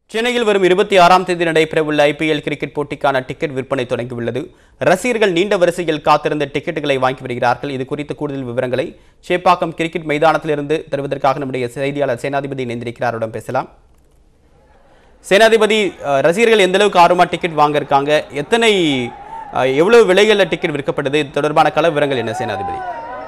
சென்னையில் வரும் இருபத்தி ஆறாம் தேதி நடைபெறவுள்ள ஐபிஎல் கிரிக்கெட் போட்டிக்கான டிக்கெட் விற்பனை தொடங்கியுள்ளது ரசிகர்கள் நீண்ட வரிசையில் காத்திருந்த டிக்கெட்டுகளை வாங்கி வருகிறார்கள் இது குறித்த கூடுதல் விவரங்களை சேப்பாக்கம் கிரிக்கெட் மைதானத்திலிருந்து தருவதற்காக நம்முடைய செய்தியாளர் சேனாதிபதி இணைந்திருக்கிறார் அவரிடம் பேசலாம் சேனாதிபதி அஹ், ரசிகர்கள் எந்த அளவுக்கு ஆர்வமா டிக்கெட் வாங்க இருக்காங்க எத்தனை அஹ், எவ்வளவு விலைகளில் டிக்கெட் விற்கப்படுது இது தொடர்பான கள விவரங்கள் என்ன சேனாதிபதி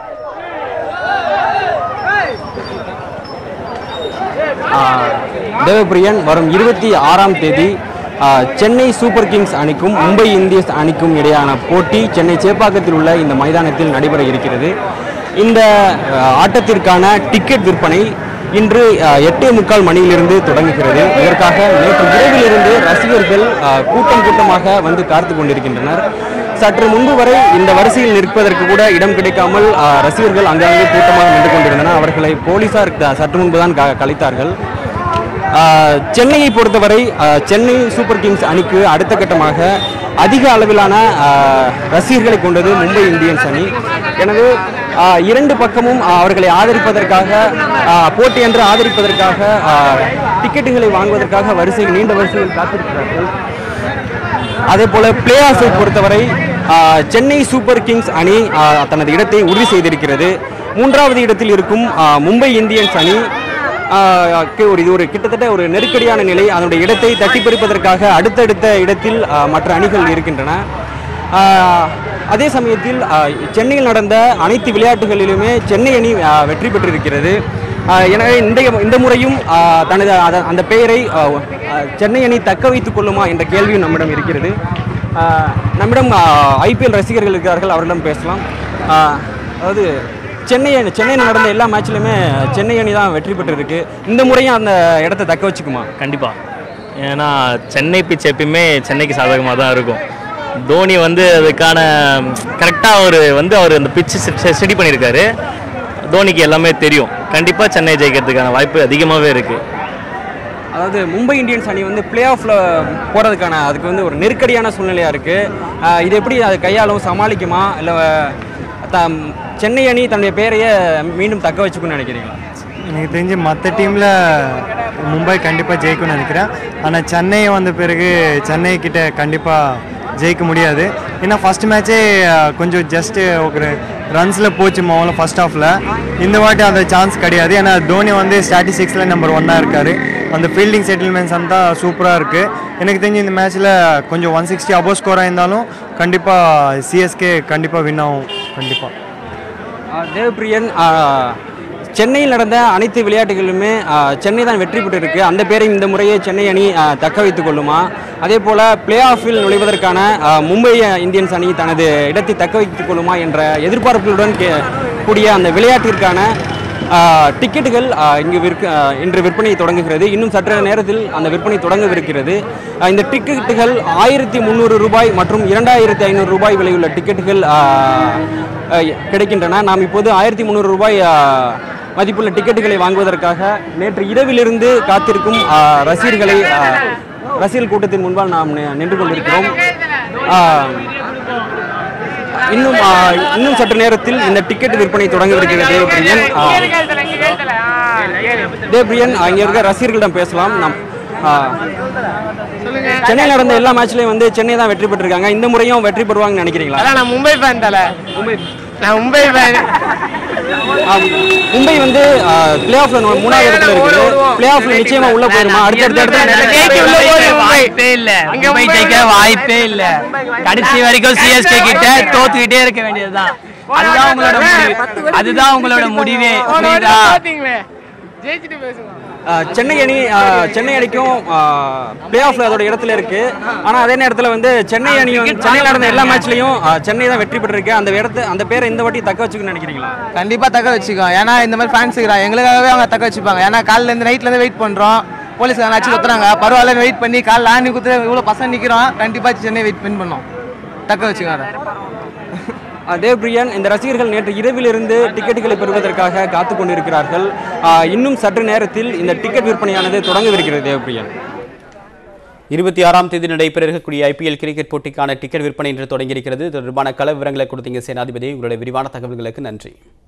தேவப்பிரியன் வரும் இருபத்தி ஆறாம் தேதி ஆ, சென்னை சூப்பர் கிங்ஸ் அணிக்கும் மும்பை இந்தியன்ஸ் அணிக்கும் இடையான போட்டி சென்னை சேப்பாக்கத்தில் உள்ள இந்த மைதானத்தில் நடைபெற இருக்கிறது இந்த ஆ, ஆட்டத்திற்கான டிக்கெட் விற்பனை இன்று ஆ, எட்டே முக்கால் மணியிலிருந்து தொடங்குகிறது இதற்காக நேற்று இரவிலிருந்து ரசிகர்கள் ஆ, கூட்டம் கூட்டமாக வந்து காத்து கொண்டிருக்கின்றனர் சற்று முன்பு வரை இந்த வரிசையில் நிற்பதற்கு கூட இடம் கிடைக்காமல் ஆ, ரசிகர்கள் அங்கங்கே கூட்டமாக நின்று கொண்டிருந்தனர் அவர்களை போலீசார் த- சற்று முன்புதான் க- கலைத்தார்கள் ஆஹ் சென்னையை பொறுத்தவரை ஆஹ் சென்னை சூப்பர் கிங்ஸ் அணிக்கு அடுத்த கட்டமாக அதிக அளவிலான ஆஹ் ரசிகர்களை கொண்டது மும்பை இந்தியன்ஸ் அணி எனவே ஆஹ் இரண்டு பக்கமும் ஆஹ் அவர்களை ஆதரிப்பதற்காக ஆஹ் போட்டி என்று ஆதரிப்பதற்காக ஆஹ் டிக்கெட்டுகளை வாங்குவதற்காக வரிசையில் நீண்ட வரிசையில் காத்திருக்கிறார்கள் அதே போல பிளே ஆஃபை பொறுத்தவரை ஆஹ், சென்னை சூப்பர் கிங்ஸ் அணி ஆஹ், தனது இடத்தை உறுதி செய்திருக்கிறது மூன்றாவது இடத்தில் இருக்கும் ஆஹ், மும்பை இந்தியன்ஸ் அணி ஆஹ், க்கு ஒரு இது ஒரு கிட்டத்தட்ட ஒரு நெருக்கடியான நிலை அதனுடைய இடத்தை தட்டி பறிப்பதற்காக அடுத்தடுத்த இடத்தில் ஆஹ், மற்ற அணிகள் இருக்கின்றன ஆஹ், அதே சமயத்தில் ஆஹ், சென்னையில் நடந்த அனைத்து விளையாட்டுகளிலுமே சென்னை அணி ஆஹ், வெற்றி பெற்றிருக்கிறது ஆஹ், எனவே இந்த இந்த முறையும் ஆஹ், தனது அத- அந்த பெயரை ஆஹ், ஆஹ், சென்னை அணி தக்க வைத்துக் கொள்ளுமா என்ற கேள்வியும் நம்மிடம் இருக்கிறது ஆஹ், நம்மிடம் ஐபிஎல் ரசிகர்கள் இருக்கிறார்கள் அவர்களிடம் பேசலாம் ஆஹ், அதாவது சென்னை அணி சென்னையில் நடந்த எல்லா மேட்ச்லையுமே சென்னை அணி தான் வெற்றி பெற்றிருக்கு இந்த முறையும் அந்த இடத்த தக்க வச்சுக்குமா கண்டிப்பாக ஏன்னா சென்னை பிச் எப்பயுமே சென்னைக்கு சாதகமாக தான் இருக்கும் தோனி வந்து அதுக்கான கரெக்டாக அவர் வந்து அவர் அந்த பிச்சு ஸ்டடி பண்ணியிருக்காரு தோனிக்கு எல்லாமே தெரியும் கண்டிப்பாக சென்னை ஜெயிக்கிறதுக்கான வாய்ப்பு அதிகமாகவே இருக்குது அதாவது மும்பை இந்தியன்ஸ் அணி வந்து பிளே ஆஃப்ல போகிறதுக்கான அதுக்கு வந்து ஒரு நெருக்கடியான சூழ்நிலையாக இருக்குது இது எப்படி அது கையாளும் சமாளிக்குமா இல்லை த சென்னை அணி தன்னுடைய பேரையே மீண்டும் தக்க வச்சுக்கணும்னு நினைக்கிறீங்களா எனக்கு தெரிஞ்சு மற்ற டீமில் மும்பை கண்டிப்பாக ஜெயிக்கும்னு நினைக்கிறேன் ஆனால் சென்னை வந்த பிறகு சென்னை கிட்ட கண்டிப்பாக ஜெயிக்க முடியாது ஏன்னா ஃபஸ்ட் மேட்சே கொஞ்சம் ஜஸ்ட்டு ஒரு ரன்ஸில் போச்சு முதல்ல ஃபர்ஸ்ட் ஹாஃபில் இந்த வாட்டி அந்த சான்ஸ் கிடையாது ஏன்னா தோனி வந்து ஸ்டாட்டிஸ்டிக்ஸில் நம்பர் ஒன்னாக இருக்கார் அந்த ஃபீல்டிங் செட்டில்மெண்ட்ஸ் அந்த சூப்பராக இருக்குது எனக்கு தெரிஞ்சு இந்த மேட்ச்சில் கொஞ்சம் ஒன் சிக்ஸ்டி அபோவ் ஸ்கோராக இருந்தாலும் கண்டிப்பாக சிஎஸ்கே கண்டிப்பாக வின் ஆகும் கண்டிப்பாக ஆஹ் தேவப்பிரியன் ஆஹ் சென்னையில் நடந்த அனைத்து விளையாட்டுகளிலுமே ஆஹ் சென்னை தான் வெற்றி பெற்றிருக்கு அந்த பேரை இந்த முறையே சென்னை அணி ஆஹ் தக்க வைத்துக் கொள்ளுமா அதே போல பிளே ஆஃபில் நுழைவதற்கான ஆஹ் மும்பை இந்தியன்ஸ் அணி தனது இடத்தை தக்க வைத்துக் கொள்ளுமா என்ற எதிர்பார்ப்புகளுடன் கே- கூடிய அந்த விளையாட்டிற்கான ஆஹ் டிக்கெட்டுகள் ஆஹ் இங்கு விற்க ஆஹ் இன்று விற்பனை தொடங்குகிறது இன்னும் சற்று நேரத்தில் அந்த விற்பனை தொடங்கவிருக்கிறது ஆஹ் இந்த டிக்கெட்டுகள் ஆயிரத்தி முந்நூறு ரூபாய் மற்றும் இரண்டாயிரத்தி ஐநூறு ரூபாய் விலையுள்ள டிக்கெட்டுகள் ஆஹ் ஆஹ் கிடைக்கின்றன நாம் இப்போது ஆயிரத்தி முந்நூறு ரூபாய் ஆஹ் மதிப்புள்ள டிக்கெட்டுகளை வாங்குவதற்காக நேற்று இரவிலிருந்து காத்திருக்கும் ஆஹ் ரசிகர்களை ஆஹ் ரசிகர் கூட்டத்தின் முன்பால் நாம் நி- நின்று கொண்டிருக்கிறோம் ஆஹ் இன்னும் ஆஹ் இன்னும் சற்று நேரத்தில் இந்த டிக்கெட் விற்பனை தொடங்கவிருக்கிறது பிரியன் ஆஹ் தேவ்பிரியன் அங்கே இருக்க ரசிகர்களிடம் பேசலாம் நாம் ஆஹ் சென்னையில் நடந்த எல்லா மேட்ச்லையும் வந்து சென்னை தான் வெற்றி பெற்றிருக்காங்க இந்த முறையும் வெற்றி பெறுவாங்கன்னு நினைக்கிறீங்களா அதான் நான் மும்பை ஃபேன் தல நான் மும்பை ஃபேன் ஆம். மும்பை வந்து பிளே ஆஃப்ல மூணாவது இடத்துல இருக்குது பிளே ஆஃப்ல நிச்சயமா உள்ள போயிருமா அடுத்த அடுத்த ஜெயிக்க உள்ள போகுது மும்பை. வாய்ப்பே இல்ல அங்க மும்பை மும்பை ஜெயிக்க வந்து- வாய்ப்பே இல்ல கடைசி வரைக்கும் சிஎஸ்கே கிட்ட தோத்துக்கிட்டே இருக்க வேண்டியதுதான் அதுதான் உங்களோட முடிவு அதுதான் உங்களோட முடிவே புரியுதா பாத்தீங்களே ஜெயிச்சுட்டு பேசுங்க ஆஹ் சென்னை அணி ஆஹ் சென்னை அணிக்கும் பிளே ஆஃப்ல அதோட இடத்துல இருக்கு ஆனா அதே நேரத்துல வந்து சென்னை அணியும் சென்னையில் நடந்த எல்லா மேட்ச்லயும் சென்னை தான் வெற்றி பெற்றிருக்கு அந்த இடத்த அந்த பேரை இந்த வாட்டி தக்க வச்சுக்கணும்னு நினைக்கிறீங்களா கண்டிப்பா தக்க வச்சுக்கோ ஏன்னா இந்த மாதிரி ஃபேன்ஸ் இருக்கிறாங்க எங்களுக்காகவே அவங்க தக்க வச்சுப்பாங்க ஏன்னா காலைல இருந்து நைட்ல இருந்து வெயிட் பண்றோம் போலீஸ்காரங்க அடிச்சு குத்துறாங்க பரவாயில்ல வெயிட் பண்ணி காலைல ஆணி குத்து இவ்வளவு பசங்க நிக்கிறோம் கண்டிப்பா சென்னை வெயிட் வின் பண்ணோம் தக்க வச்சுக்கோ அதை ஆஹ் தேவ்பிரியன் இந்த ரசிகர்கள் நேற்று இரவிலிருந்து டிக்கெட்டுகளை பெறுவதற்காக காத்து கொண்டிருக்கிறார்கள் ஆஹ் இன்னும் சற்று நேரத்தில் இந்த டிக்கெட் விற்பனையானது தொடங்கவிருக்கிறது தேவ்பிரியன் இருபத்தி ஆறாம் தேதி நடைபெற இருக்கக்கூடிய ஐபிஎல் கிரிக்கெட் போட்டிக்கான டிக்கெட் விற்பனை இன்று தொடங்கியிருக்கிறது இது தொடர்பான கள விவரங்களை கொடுத்தீங்க சேனாதிபதி உங்களுடைய விரிவான தகவல்களுக்கு நன்றி